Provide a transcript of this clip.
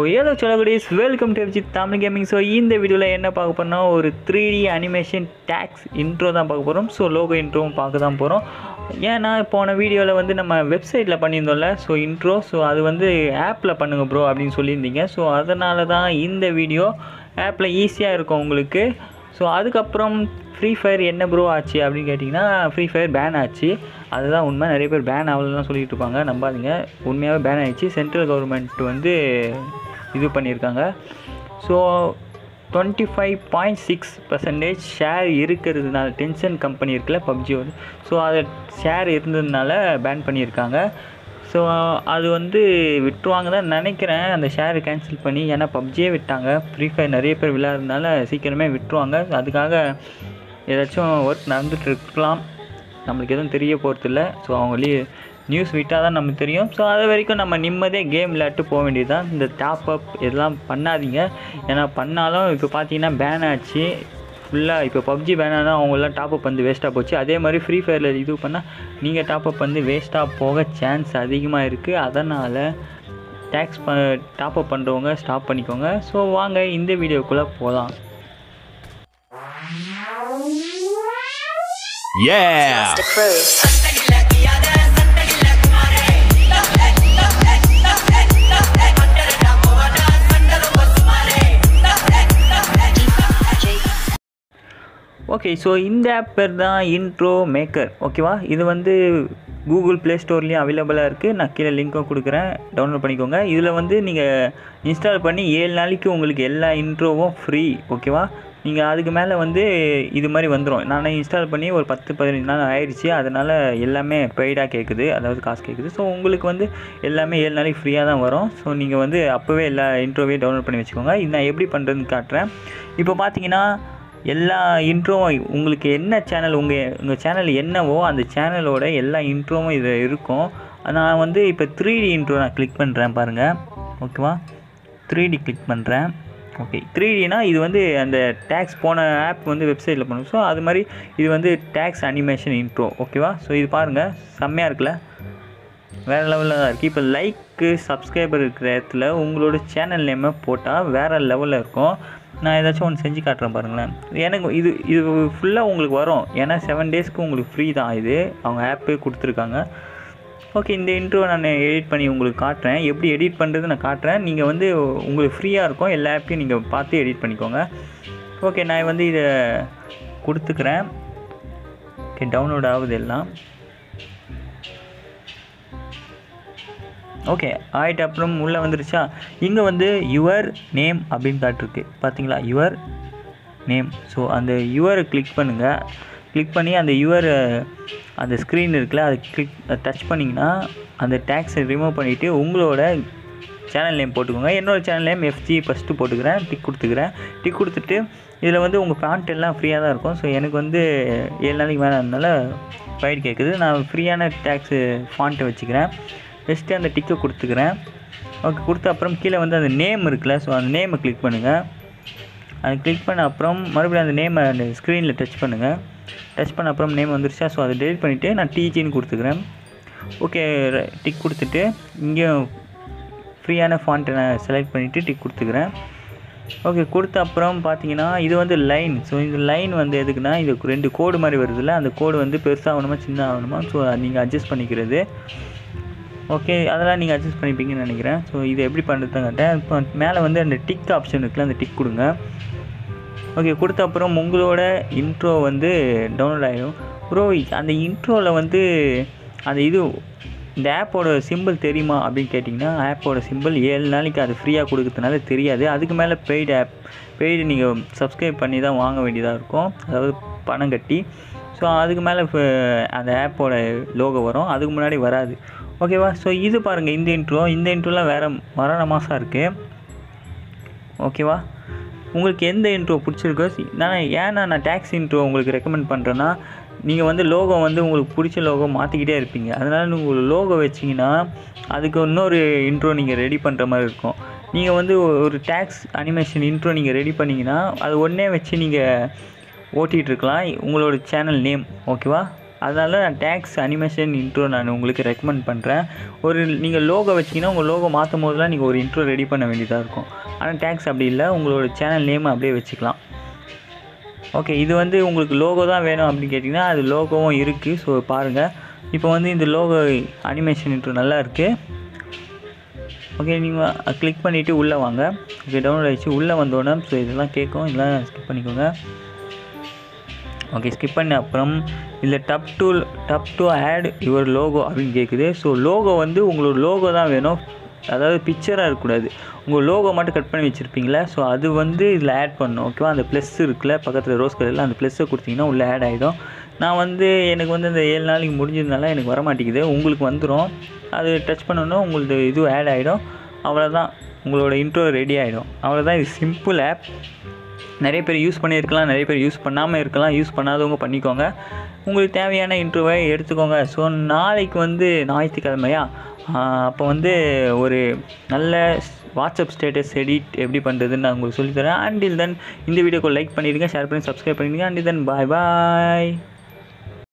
ஏலோ சொல்லக்கூடியஸ் welcome to Vijith Tamil gaming so இந்த வீடியோவில் என்ன பார்க்க போறோம்னா ஒரு three D animation texts intro தான் பார்க்க போகிறோம் ஸோ லோகோ இன்ட்ரோவும் பார்க்க தான் போகிறோம் ஏன்னா போன வீடியோவில் வந்து நம்ம வெப்சைட்டில் பண்ணியிருந்தோம்ல ஸோ இன்ட்ரோ ஸோ அது வந்து ஆப்பில் பண்ணுங்க ப்ரோ அப்படின்னு சொல்லியிருந்தீங்க ஸோ அதனால தான் இந்த வீடியோ ஆப்பில் ஈஸியாக இருக்கும் உங்களுக்கு ஸோ அதுக்கப்புறம் ஃப்ரீ ஃபயர் என்ன ப்ரோ ஆச்சு அப்படின்னு கேட்டிங்கன்னா ஃப்ரீ ஃபயர் பேன் ஆச்சு அதுதான் உண்மை நிறைய பேர் பேன் ஆகலாம் சொல்லிட்டு இருப்பாங்க நம்பாதீங்க உண்மையாகவே பேன் ஆயிடுச்சு சென்ட்ரல் கவர்மெண்ட் வந்து இது பண்ணியிருக்காங்க so twenty five point six percentage share இருக்கிறதுனால டென்ஷன் கம்பெனி இருக்குல்ல பப்ஜி வந்து ஸோ அதை ஷேர் இருந்ததுனால பேன் பண்ணியிருக்காங்க ஸோ அது வந்து விட்டுருவாங்க தான் நினைக்கிறேன் அந்த ஷேரை கேன்சல் பண்ணி ஏன்னா பப்ஜியே விட்டாங்க ஃப்ரீ ஃபயர் நிறைய பேர் விளையாடுறதுனால சீக்கிரமே விட்டுருவாங்க அதுக்காக ஏதாச்சும் ஒர்க் நடந்துட்டு இருக்கலாம் நம்மளுக்கு எதுவும் தெரிய போகிறதில்ல ஸோ அவங்க லீ நியூஸ் விட்டால் தான் நமக்கு தெரியும் ஸோ அது வரைக்கும் நம்ம நிம்மதியாக கேம் விளையாட்டு போக வேண்டியது தான் இந்த டாப் அப் இதெல்லாம் பண்ணாதீங்க ஏன்னா பண்ணாலும் இப்போ பார்த்தீங்கன்னா பேன் ஆச்சு ஃபுல்லாக இப்போ பப்ஜி பேன் ஆனால் அவங்களாம் டாப் அப் வந்து வேஸ்ட்டாக போச்சு அதே மாதிரி ஃப்ரீ ஃபயரில் இது பண்ணால் நீங்கள் டாப் அப் வந்து வேஸ்ட்டாக போக சான்ஸ் அதிகமாக இருக்குது அதனால் டேக்ஸ் ப டாப் அப் பண்ணுறவங்க ஸ்டாப் பண்ணிக்கோங்க ஸோ வாங்க இந்த வீடியோக்குள்ளே போகலாம் Yeah! the crew. Okay so இந்த ஆப் பேர் தான் இன்ட்ரோ மேக்கர் ஓகேவா இது வந்து கூகுள் ப்ளே ஸ்டோர்லேயும் அவைலபிளாக இருக்குது நான் கீழே லிங்க்கும் கொடுக்குறேன் டவுன்லோட் பண்ணிக்கோங்க இதில் வந்து நீங்கள் இன்ஸ்டால் பண்ணி ஏழு நாளைக்கு உங்களுக்கு எல்லா இன்ட்ரோவும் ஃப்ரீ ஓகேவா நீங்கள் அதுக்கு மேலே வந்து இது மாதிரி வந்துடும் நான் இன்ஸ்டால் பண்ணி ஒரு பத்து பதினஞ்சு நாள் ஆயிடுச்சு அதனால் எல்லாமே பெய்டாக கேட்குது அதாவது காசு கேட்குது ஸோ உங்களுக்கு வந்து எல்லாமே ஏழு நாளைக்கு ஃப்ரீயாக தான் வரும் ஸோ நீங்கள் வந்து அப்போவே எல்லா இன்ட்ரோவையும் டவுன்லோட் பண்ணி வச்சுக்கோங்க இது நான் எப்படி பண்ணுறதுன்னு காட்டுறேன் இப்போ பார்த்தீங்கன்னா எல்லா இன்ட்ரோவும் உங்களுக்கு என்ன சேனல் உங்கள் உங்கள் சேனல் என்னவோ அந்த சேனலோட எல்லா இன்ட்ரோவும் இது இருக்கும் நான் வந்து இப்போ த்ரீ டி இன்ட்ரோ நான் கிளிக் பண்ணுறேன் பாருங்கள் ஓகேவா த்ரீ டி கிளிக் பண்ணுறேன் ஓகே த்ரீ டினா இது வந்து அந்த டேக்ஸ் போன ஆப் வந்து வெப்சைட்டில் பண்ணும் ஸோ அது மாதிரி இது வந்து டேக்ஸ் அனிமேஷன் இன்ட்ரோ ஓகேவா ஸோ இது பாருங்கள் செம்மையாக இருக்குல்ல வேறு லெவலில் தான் இருக்குது இப்போ லைக்கு சப்ஸ்கிரைபர் இருக்கிற இடத்துல உங்களோட சேனல் நேமை போட்டால் வேறு லெவலில் இருக்கும் நான் ஏதாச்சும் ஒன்று செஞ்சு காட்டுறேன் பாருங்களேன் எனக்கு இது இது ஃபுல்லாக உங்களுக்கு வரும் ஏன்னா செவன் டேஸ்க்கு உங்களுக்கு ஃப்ரீ தான் இது அவங்க ஆப்பே கொடுத்துருக்காங்க ஓகே இந்த இன்ட்ரோ நான் எடிட் பண்ணி உங்களுக்கு காட்டுறேன் எப்படி எடிட் பண்ணுறது நான் காட்டுறேன் நீங்கள் வந்து உங்களுக்கு ஃப்ரீயாக இருக்கும் எல்லா ஆப்பையும் நீங்கள் பார்த்து எடிட் பண்ணிக்கோங்க ஓகே நான் வந்து இதை கொடுத்துக்கிறேன் ஓகே டவுன்லோட் ஆகுது எல்லாம் ஓகே ஆயிட்டு அப்புறம் உள்ளே வந்துருச்சா இங்கே வந்து யுவர் நேம் அப்படின்னு காட்டிருக்கு பார்த்தீங்களா யுவர் நேம் ஸோ அந்த யுவரை கிளிக் பண்ணுங்கள் கிளிக் பண்ணி அந்த யுவர் அந்த ஸ்க்ரீன் இருக்குல்ல அதை கிளிக் டச் பண்ணிங்கன்னா அந்த டேக்ஸை ரிமூவ் பண்ணிவிட்டு உங்களோட சேனல் நேம் போட்டுக்கோங்க என்னோட சேனல் நேம் எஃப்ஜி ஃபஸ்ட்டு போட்டுக்கிறேன் டிக் கொடுத்துக்கிறேன் டிக் கொடுத்துட்டு இதில் வந்து உங்கள் ஃபாண்ட் எல்லாம் ஃப்ரீயாக தான் இருக்கும் ஸோ எனக்கு வந்து ஏழு நாளைக்கு மேலே அதனால ஃபைட் கேட்குது நான் ஃப்ரீயான டேக்ஸு ஃபாண்ட்டை வச்சுக்கிறேன் ஃபஸ்ட்டு அந்த டிக்கை கொடுத்துக்கிறேன் ஓகே கொடுத்த அப்புறம் கீழே வந்து அந்த நேம் இருக்குல்ல ஸோ அந்த நேமை கிளிக் பண்ணுங்கள் அது கிளிக் பண்ண அப்புறம் மறுபடியும் அந்த நேமை அந்த ஸ்க்ரீனில் டச் பண்ணுங்கள் டச் பண்ண அப்புறம் நேம் வந்துருச்சா ஸோ அதை டெலிட் பண்ணிவிட்டு நான் டிஜின்னு கொடுத்துக்கிறேன் ஓகே டிக் கொடுத்துட்டு இங்கேயும் ஃப்ரீயான ஃபாண்ட்டை நான் செலக்ட் பண்ணிவிட்டு டிக் கொடுத்துக்கிறேன் ஓகே கொடுத்த அப்புறம் பார்த்தீங்கன்னா இது வந்து லைன் ஸோ இந்த லைன் வந்து எதுக்குன்னா இது ரெண்டு கோடு மாதிரி வருதுல்ல அந்த கோடு வந்து பெருசாக ஆகணுமா சின்ன ஆகணுமா ஸோ நீங்கள் அட்ஜஸ்ட் பண்ணிக்கிறது ஓகே அதெல்லாம் நீங்கள் அட்ஜஸ்ட் பண்ணிப்பீங்கன்னு நினைக்கிறேன் ஸோ இது எப்படி பண்ணுறது கேட்டேன் இப்போ மேலே வந்து அந்த டிக் ஆப்ஷன் இருக்குல்ல அந்த டிக் கொடுங்க ஓகே கொடுத்த அப்புறம் உங்களோட இன்ட்ரோ வந்து டவுன்லோட் ஆகிடும் ப்ரோ அந்த இன்ட்ரோவில் வந்து அந்த இது இந்த ஆப்போட சிம்பிள் தெரியுமா அப்படின்னு கேட்டிங்கன்னா ஆப்போட சிம்பிள் ஏழு நாளைக்கு அது ஃப்ரீயாக கொடுக்கறதுனால தெரியாது அதுக்கு மேலே பெய்டு ஆப் பெய்டு நீங்கள் சப்ஸ்கிரைப் பண்ணி தான் வாங்க வேண்டியதாக இருக்கும் அதாவது பணம் கட்டி ஸோ அதுக்கு மேலே இப்போ அந்த ஆப்போட லோகோ வரும் அதுக்கு முன்னாடி வராது ஓகேவா ஸோ இது பாருங்கள் இந்த இன்ட்ரோ இந்த இன்ட்ரோலாம் வேறு மரண மாதம் இருக்குது ஓகேவா உங்களுக்கு எந்த இன்ட்ரோ பிடிச்சிருக்கோ சி- நான் ஏன்னா நான் டேக்ஸ் இன்ட்ரோ உங்களுக்கு ரெக்கமெண்ட் பண்ணுறேன்னா நீங்கள் வந்து லோகோ வந்து உங்களுக்கு பிடிச்ச லோகோ மாற்றிக்கிட்டே இருப்பீங்க அதனால் நீங்கள் ஒரு லோகோ வச்சிங்கன்னா அதுக்கு இன்னொரு இன்ட்ரோ நீங்கள் ரெடி பண்ணுற மாதிரி இருக்கும் நீங்கள் வந்து ஒரு டேக்ஸ் அனிமேஷன் இன்ட்ரோ நீங்கள் ரெடி பண்ணிங்கன்னா அது ஒன்றே வச்சு நீங்கள் ஓட்டிகிட்டு இருக்கலாம் உங்களோட சேனல் நேம் ஓகேவா அதனால நான் டேக்ஸ் அனிமேஷன் இன்ட்ரோ நான் உங்களுக்கு ரெக்கமெண்ட் பண்ணுறேன் ஒரு நீங்கள் லோகோ வச்சிங்கன்னா உங்கள் லோகோ மாற்றும் போதெல்லாம் நீங்கள் ஒரு இன்ட்ரோ ரெடி பண்ண வேண்டியதாக இருக்கும் ஆனால் டேக்ஸ் அப்படி இல்லை உங்களோட சேனல் நேம் அப்படியே வச்சுக்கலாம் ஓகே இது வந்து உங்களுக்கு லோகோ தான் வேணும் அப்படின்னு கேட்டிங்கன்னா அது லோகோவும் இருக்குது ஸோ பாருங்கள் இப்போ வந்து இந்த லோகோ அனிமேஷன் இன்ட்ரோ நல்லா இருக்குது ஓகே நீங்கள் கிளிக் பண்ணிவிட்டு உள்ளே வாங்க ஓகே டவுன்லோட் ஆகிடுச்சு உள்ளே வந்தோடனே ஸோ இதெல்லாம் கேட்கும் இதெல்லாம் ஸ்கிப் பண்ணிக்கோங்க ஓகே ஸ்கிப் பண்ண அப்புறம் இதில் tap to tap to add your logo அப்படின்னு கேட்குது ஸோ லோகோ வந்து உங்களோட லோகோ தான் வேணும் அதாவது பிக்சராக இருக்கக்கூடாது உங்கள் லோகோ மட்டும் கட் பண்ணி வச்சுருப்பீங்களா ஸோ அது வந்து இதில் ஆட் பண்ணணும் ஓகேவா அந்த ப்ளஸ் இருக்குல்ல பக்கத்தில் ரோஸ் கலரில் அந்த ப்ளஸ்ஸை கொடுத்தீங்கன்னா உள்ளே ஆட் ஆகிடும் நான் வந்து எனக்கு வந்து இந்த ஏழு நாளைக்கு முடிஞ்சதுனால எனக்கு வர மாட்டேங்குது உங்களுக்கு வந்துடும் அது டச் பண்ணோன்னா உங்களுக்கு இது ஆட் ஆகிடும் அவ்வளோதான் உங்களோட இன்ட்ரோ ரெடி ஆகிடும் அவ்வளோதான் இது சிம்பிள் ஆப் நிறைய பேர் யூஸ் பண்ணியிருக்கலாம் நிறைய பேர் யூஸ் பண்ணாமல் இருக்கலாம் யூஸ் பண்ணாதவங்க பண்ணிக்கோங்க உங்களுக்கு தேவையான இன்ட்ரோவை எடுத்துக்கோங்க ஸோ நாளைக்கு வந்து ஞாயிற்றுக்கிழமையா அப்போ வந்து ஒரு நல்ல வாட்ஸ்அப் ஸ்டேட்டஸ் எடிட் எப்படி பண்ணுறதுன்னு நான் உங்களுக்கு சொல்லித்தரேன் அண்டில் தென் இந்த வீடியோக்கு லைக் பண்ணிடுங்க ஷேர் பண்ணி சப்ஸ்கிரைப் பண்ணிடுங்க அண்டில் தென் பாய் பாய்